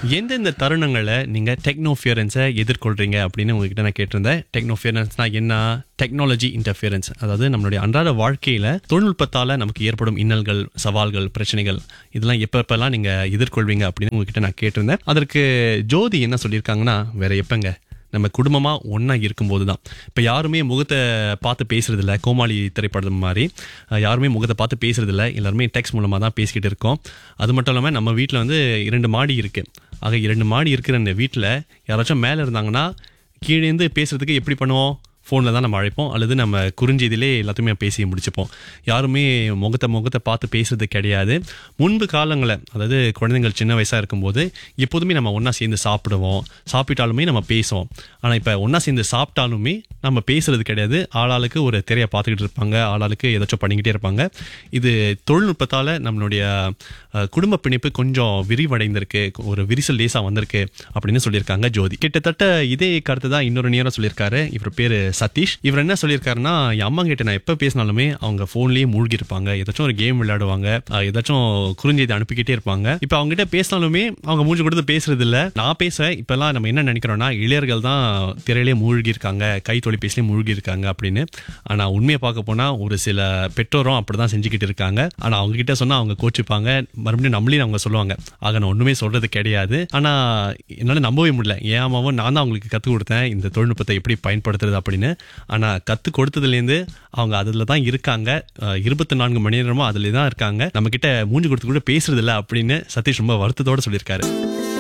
எந்தெந்த தருணங்களை நீங்க டெக்னோஃபியரன்ஸை எதிர்கொள்றீங்க அப்படின்னு உங்ககிட்ட நான் கேட்டிருந்தேன் டெக்னோஃபியரன்ஸ்னா என்ன டெக்னாலஜி இன்டர்ஃபியரன்ஸ் அதாவது நம்மளுடைய அன்றாட வாழ்க்கையில தொழில்நுட்பத்தால நமக்கு ஏற்படும் இன்னல்கள் சவால்கள் பிரச்சனைகள் இதெல்லாம் எப்ப எப்பெல்லாம் நீங்க எதிர்கொள்வீங்க அப்படின்னு உங்ககிட்ட நான் கேட்டிருந்தேன் அதற்கு ஜோதி என்ன சொல்லியிருக்காங்கன்னா வேற எப்பங்க நம்ம குடும்பமா ஒண்ணா இருக்கும்போது தான் இப்போ யாருமே முகத்தை பார்த்து பேசுறது இல்ல கோமாளி திரைப்படம் மாதிரி அஹ், யாருமே முகத்தை பார்த்து பேசுறது இல்ல எல்லாருமே டெக்ஸ்ட் மூலமா தான் பேசிக்கிட்டு இருக்கோம் அது மட்டும் இல்லாமல் நம்ம வீட்டில் வந்து இரண்டு மாடி இருக்கு ஆக இரண்டு மாடி இருக்கிற இந்த வீட்டில் யாராச்சும் மேலே இருந்தாங்கன்னா கீழே இருந்து பேசுறதுக்கு எப்படி பண்ணுவோம் ஃபோனில் தான் நம்ம அழைப்போம் அல்லது நம்ம குறிஞ்செய்தியிலே எல்லாத்தையுமே பேசி முடிச்சுப்போம் யாருமே முகத்தை முகத்தை பார்த்து பேசுறது கிடையாது முன்பு காலங்களில் அதாவது குழந்தைங்கள் சின்ன வயசாக இருக்கும்போது எப்போதுமே நம்ம ஒன்றா சேர்ந்து சாப்பிடுவோம் சாப்பிட்டாலுமே நம்ம பேசுவோம் ஆனால் இப்போ ஒன்றா சேர்ந்து சாப்பிட்டாலுமே நம்ம பேசுறது கிடையாது ஆளாளுக்கு ஒரு திரையை பார்த்துக்கிட்டு இருப்பாங்க ஆளாளுக்கு ஏதாச்சும் பண்ணிக்கிட்டே இருப்பாங்க இது தொழில்நுட்பத்தால் நம்மளுடைய அஹ், குடும்ப பிணைப்பு கொஞ்சம் விரிவடைந்திருக்கு ஒரு விரிசல் லேசாக வந்திருக்கு அப்படின்னு சொல்லியிருக்காங்க ஜோதி கிட்டத்தட்ட இதே கருத்து தான் இன்னொரு நேரம் சொல்லியிருக்காரு இவர் பேரு சதீஷ் இவர் என்ன சொல்லியிருக்காருன்னா என் அம்மா கிட்ட நான் எப்போ பேசினாலுமே அவங்க ஃபோன்லேயே மூழ்கி இருப்பாங்க ஏதாச்சும் ஒரு கேம் விளையாடுவாங்க அஹ், ஏதாச்சும் குறுஞ்செய்தி அனுப்பிக்கிட்டே இருப்பாங்க இப்போ அவங்க கிட்ட பேசினாலுமே அவங்க மூஞ்சி கொடுத்து பேசுறது இல்ல நான் பேசுவேன் இப்பெல்லாம் நம்ம என்ன நினைக்கிறோம்னா இளையர்கள் தான் திரையிலே மூழ்கி இருக்காங்க கை தொலைபேசியிலே மூழ்கி இருக்காங்க அப்படின்னு ஆனா உண்மையை பார்க்க போனா ஒரு சில பெற்றோரும் அப்படிதான் செஞ்சுக்கிட்டு இருக்காங்க ஆனா அவங்க கிட்ட சொன்னா அவங்க கோச்சிப்பாங்க மறுபடியும் நம்மளையும் அவங்க சொல்லுவாங்க ஆக நான் ஒண்ணுமே சொல்றது கிடையாது ஆனா என்னால நம்பவே முடியல என் அம்மாவும் நான் தான் அவங்களுக்கு கத்துக் கொடுத்தேன் இந்த தொழில்நுட்பத்தை எப்படி பயன்படுத்துறது அப்படின்னு ஆனா கத்து கொடுத்ததுலேருந்து அவங்க அதுல தான் இருக்காங்க இருபத்தி நான்கு மணி நேரமும் அதுல தான் இருக்காங்க நம்ம கிட்ட மூஞ்சி கொடுத்து கூட பேசுறது இல்ல அப்படின்னு சதீஷ் ரொம்ப வருத்தத்தோட சொல்லியிருக்காரு